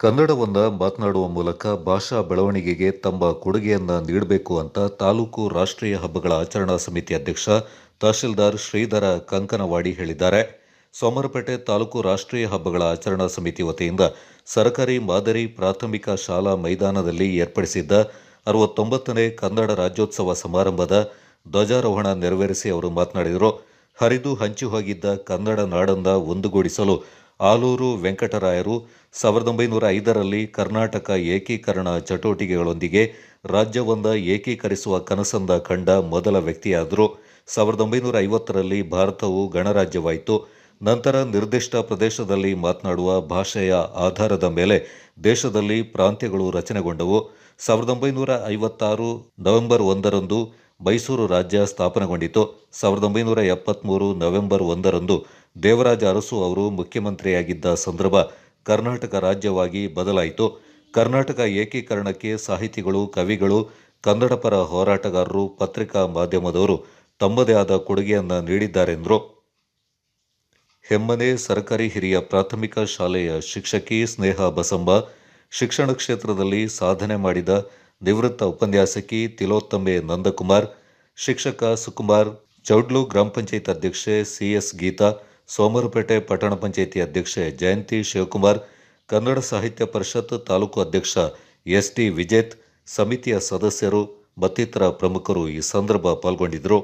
ಕನ್ನಡವನ್ನ ಮಾತನಾಡುವ ಮೂಲಕ ಭಾಷಾ ಬೆಳವಣಿಗೆಗೆ ತಮ್ಮ ಕೊಡುಗೆಯನ್ನ ನೀಡಬೇಕು ಅಂತ ತಾಲೂಕು ರಾಷ್ಟ್ರೀಯ ಹಬ್ಬಗಳ ಆಚರಣಾ ಸಮಿತಿ ಅಧ್ಯಕ್ಷ ತಹಶೀಲ್ದಾರ್ ಶ್ರೀಧರ ಕಂಕನವಾಡಿ ಹೇಳಿದ್ದಾರೆ ಸೋಮರಪೇಟೆ ತಾಲೂಕು ರಾಷ್ಟ್ರೀಯ ಹಬ್ಬಗಳ ಆಚರಣಾ ಸಮಿತಿ ವತಿಯಿಂದ ಸರ್ಕಾರಿ ಮಾದರಿ ಪ್ರಾಥಮಿಕ ಶಾಲಾ ಮೈದಾನದಲ್ಲಿ ಏರ್ಪಡಿಸಿದ್ದ ಅರವತ್ತೊಂಬತ್ತನೇ ಕನ್ನಡ ರಾಜ್ಯೋತ್ಸವ ಸಮಾರಂಭದ ಧ್ವಜಾರೋಹಣ ನೆರವೇರಿಸಿ ಅವರು ಮಾತನಾಡಿದರು ಹರಿದು ಹಂಚಿ ಹೋಗಿದ್ದ ಕನ್ನಡ ನಾಡನ್ನ ಒಂದುಗೂಡಿಸಲು ಆಲೂರು ವೆಂಕಟರಾಯರು ಸಾವಿರದ ಒಂಬೈನೂರ ಐದರಲ್ಲಿ ಕರ್ನಾಟಕ ಏಕೀಕರಣ ಚಟುವಟಿಕೆಗಳೊಂದಿಗೆ ರಾಜ್ಯವೊಂದ ಏಕೀಕರಿಸುವ ಕನಸಂದ ಕಂಡ ಮೊದಲ ವ್ಯಕ್ತಿಯಾದರು ಸಾವಿರದ ಒಂಬೈನೂರ ಐವತ್ತರಲ್ಲಿ ಭಾರತವು ಗಣರಾಜ್ಯವಾಯಿತು ನಂತರ ನಿರ್ದಿಷ್ಟ ಪ್ರದೇಶದಲ್ಲಿ ಮಾತನಾಡುವ ಭಾಷೆಯ ಆಧಾರದ ಮೇಲೆ ದೇಶದಲ್ಲಿ ಪ್ರಾಂತ್ಯಗಳು ರಚನೆಗೊಂಡವು ಸಾವಿರದ ಒಂಬೈನೂರ ಐವತ್ತಾರು ನವೆಂಬರ್ ಒಂದರಂದು ಮೈಸೂರು ರಾಜ್ಯ ಸ್ಥಾಪನೆಗೊಂಡಿತು ಸಾವಿರದ ಒಂಬೈನೂರ ಎಪ್ಪತ್ತ್ಮೂರು ನವೆಂಬರ್ ಒಂದರಂದು ದೇವರಾಜ ಅರಸು ಅವರು ಮುಖ್ಯಮಂತ್ರಿಯಾಗಿದ್ದ ಸಂದರ್ಭ ಕರ್ನಾಟಕ ರಾಜ್ಯವಾಗಿ ಬದಲಾಯಿತು ಕರ್ನಾಟಕ ಏಕೀಕರಣಕ್ಕೆ ಸಾಹಿತಿಗಳು ಕವಿಗಳು ಕನ್ನಡ ಪರ ಹೋರಾಟಗಾರರು ಪತ್ರಿಕಾ ಮಾಧ್ಯಮದವರು ತಮ್ಮದೇ ಆದ ಕೊಡುಗೆಯನ್ನು ನೀಡಿದ್ದಾರೆಂದರು ಹೆಮ್ಮನೆ ಸರ್ಕಾರಿ ಹಿರಿಯ ಪ್ರಾಥಮಿಕ ಶಾಲೆಯ ಶಿಕ್ಷಕಿ ಸ್ನೇಹ ಬಸಮ್ಮ ಶಿಕ್ಷಣ ಕ್ಷೇತ್ರದಲ್ಲಿ ಸಾಧನೆ ಮಾಡಿದ ನಿವೃತ್ತ ಉಪನ್ಯಾಸಕಿ ತಿಲೋತ್ತಮೆ ನಂದಕುಮಾರ್ ಶಿಕ್ಷಕ ಸುಕುಮಾರ್ ಚೌಡ್ಲು ಗ್ರಾಮ ಪಂಚಾಯತ್ ಅಧ್ಯಕ್ಷೆ ಸಿಎಸ್ ಗೀತಾ ಸೋಮರಪೇಟೆ ಪಟ್ಟಣ ಪಂಚಾಯಿತಿ ಅಧ್ಯಕ್ಷೆ ಜಯಂತಿ ಶಿವಕುಮಾರ್ ಕನ್ನಡ ಸಾಹಿತ್ಯ ಪರಿಷತ್ ತಾಲೂಕು ಅಧ್ಯಕ್ಷ ಎಸ್ ಟಿ ವಿಜೇತ್ ಸಮಿತಿಯ ಸದಸ್ಯರು ಮತ್ತಿತರ ಪ್ರಮುಖರು ಈ ಸಂದರ್ಭ ಪಾಲ್ಗೊಂಡಿದ್ದರು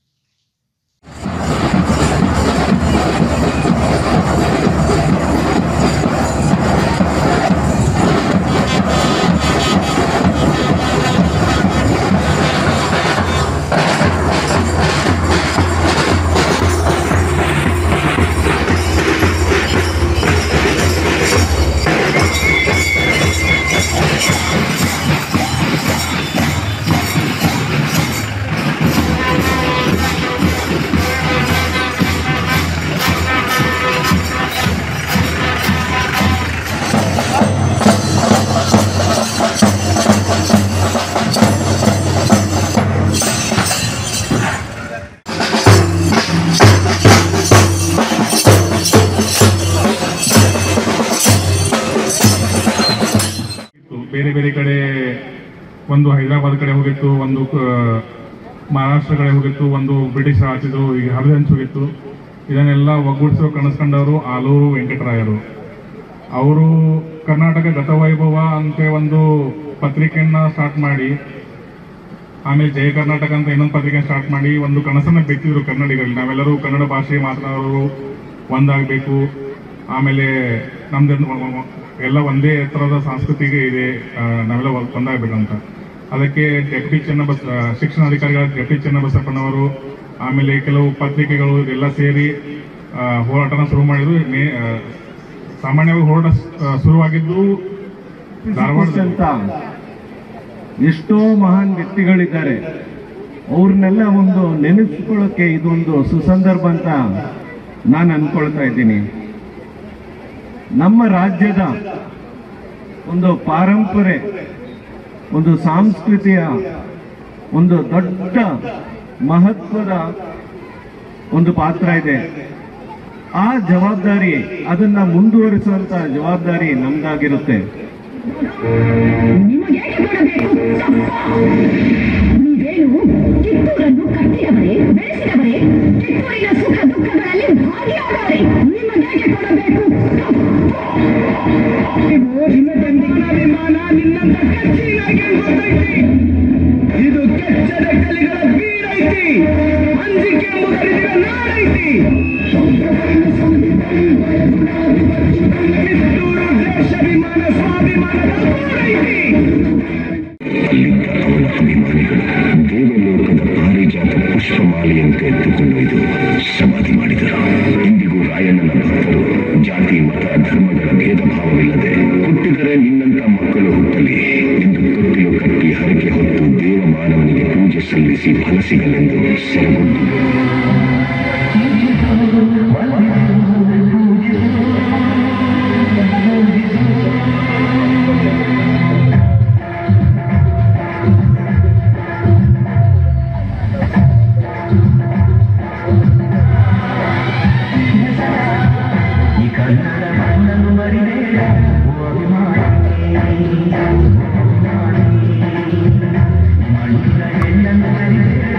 ಇತ್ತು. ಬೇರೆ ಬೇರೆ ಕಡೆ ಒಂದು ಹೈದರಾಬಾದ್ ಕಡೆ ಹೋಗಿತ್ತು ಒಂದು ಕ- ಮಹಾರಾಷ್ಟ್ರ ಕಡೆ ಹೋಗಿತ್ತು ಒಂದು ಬ್ರಿಟಿಷ್ ರಾಜ್ಯದ್ದು ಈಗ ಹರಿದಂಚ್ ಹೋಗಿತ್ತು ಇದನ್ನೆಲ್ಲ ಒಗ್ಗೂಡಿಸೋ ಕನಸ್ಕೊಂಡವರು ಆಲೂರು ವೆಂಕಟರಾಯರು ಅವರು ಕರ್ನಾಟಕ ಗತವೈಭವ ಅಂತ ಒಂದು ಪತ್ರಿಕೆಯನ್ನ ಸ್ಟಾರ್ಟ್ ಮಾಡಿ ಆಮೇಲೆ ಜಯ ಕರ್ನಾಟಕ ಅಂತ ಇನ್ನೊಂದು ಪತ್ರಿಕೆ ಸ್ಟಾರ್ಟ್ ಮಾಡಿ ಒಂದು ಕನಸನ್ನ ಬಿತ್ತಿದ್ರು ಕನ್ನಡಿಗರಲ್ಲಿ ನಾವೆಲ್ಲರೂ ಕನ್ನಡ ಭಾಷೆ ಮಾತನಾಡೋರು ಒಂದಾಗಬೇಕು ಆಮೇಲೆ ನಮ್ದು ಎಲ್ಲ ಒಂದೇ ಥರದ ಸಾಂಸ್ಕೃತಿಕ ಇದೆ ಆ, ನಾವೆಲ್ಲ ಒಂದ್- ಒಂದಾಗಬೇಕಂತ ಅದಕ್ಕೆ ಡೆಪ್ಟಿ ಚೆನ್ನಬಸ್ ಆ, ಶಿಕ್ಷಣಾಧಿಕಾರಿಗಳ ಡೆಪ್ಟಿ ಚೆನ್ನಬಸಪ್ಪನವರು ಆಮೇಲೆ ಕೆಲವು ಪತ್ರಿಕೆಗಳು ಇದೆಲ್ಲ ಸೇರಿ ಆ, ಹೋರಾಟನ ಶುರು ಮಾಡಿದ್ರು ಮೇ ಆ, ಸಾಮಾನ್ಯವಾಗಿ ಹೋರಾಟ ಆ, ಶುರುವಾಗಿದ್ದು ಧಾರವಾಡದಲ್ಲಿ ಅಂತ ಎಷ್ಟೋ ಮಹಾನ್ ವ್ಯಕ್ತಿಗಳಿದ್ದಾರೆ ಅವ್ರನ್ನೆಲ್ಲ ಒಂದು ನೆನೆಸ್ಕೊಳ್ಳೋಕೆ ಇದೊಂದು ಸುಸಂದರ್ಭ ಅಂತ ನಾನು ಅನ್ಕೊಳ್ತಾ ಇದ್ದೀನಿ ನಮ್ಮ ರಾಜ್ಯದ ಒಂದು ಪಾರಂಪರೆ ಒಂದು ಸಾಂಸ್ಕೃತಿಯ ಒಂದು ದೊಡ್ಡ ಮಹತ್ವದ ಒಂದು ಪಾತ್ರ ಇದೆ ಆ ಜವಾಬ್ದಾರಿ ಅದನ್ನ ಮುಂದುವರಿಸುವಂತ ಜವಾಬ್ದಾರಿ ನಮ್ದಾಗಿರುತ್ತೆ ನಿಮಗೆ ಕೊಡಬೇಕು ನೀವೇನು ಕಿತ್ತೂರನ್ನು ಕಟ್ಟಿದವರೇ ಬೆಳೆಸಿದವರೇ ಕಿತ್ತೂರಿನ ಸುಖ ದುಃಖಗಳಲ್ಲಿ ಭಾಗಿಯಾದವರೇ ನಿಮಗೆ ಕೊಡಬೇಕು ನೀವು ನಿನ್ನ ವಿಮಾನ ವಿಮಾನ ನಿನ್ನಂತ ಕಚ್ಚಿನಾಗೆ ಗೊತ್ತೈತಿ ಇದು ಕೆಚ್ಚದ ಕಲಿಗಳ ಬೀಡೈತಿ ಅಂಜಿಕೆ ಮುಗರಿದ ನಾಡೈತಿ ಕಿತ್ತೂರು ದೇಶಾಭಿಮಾನ ಸ್ವಾಭಿಮಾನದ ಊರೈತಿ ಅಲ್ಲಿದ್ದ ಅವನ ಅಭಿಮಾನಿಗಳು ದೇವಲೋಕದ ಪಾರಿಜಾತ ಪುಷ್ಪಮಾಲೆಯಂತೆ ಎತ್ತುಕೊಂಡೊಯ್ದು ಸಮಾಧಿ ಮಾಡಿದರು ಇಂದಿಗೂ ರಾಯಣ್ಣನ ಭಕ್ತರು ಜಾತಿ ಮತ ಧರ್ಮಗಳ ಭೇದ ಭಾವವಿಲ್ಲದೆ ಹುಟ್ಟಿದರೆ ನಿನ್ನಂತ ಮಕ್ಕಳು ಹುಟ್ಟಲಿ ಎಂದು ತೊಟ್ಟಿಲು ಕಟ್ಟಿ ಹರಕೆ ಹೊತ್ತು ದೇವ ಮಾನವನಿಗೆ ಪೂಜೆ ಸಲ್ಲಿಸಿ ಫಲ ಸಿಗಲೆಂದು ಸೆರಗೊಂಡು ಈ ಕನ್ನಡ ಮಣ್ಣನ್ನು ಮರಿಬೇಡ ಓ ಅಭಿಮಾನಿ ಮಣ್ಣಿನ ಹೆಣ್ಣನ್ನು ಮರಿಬೇಡ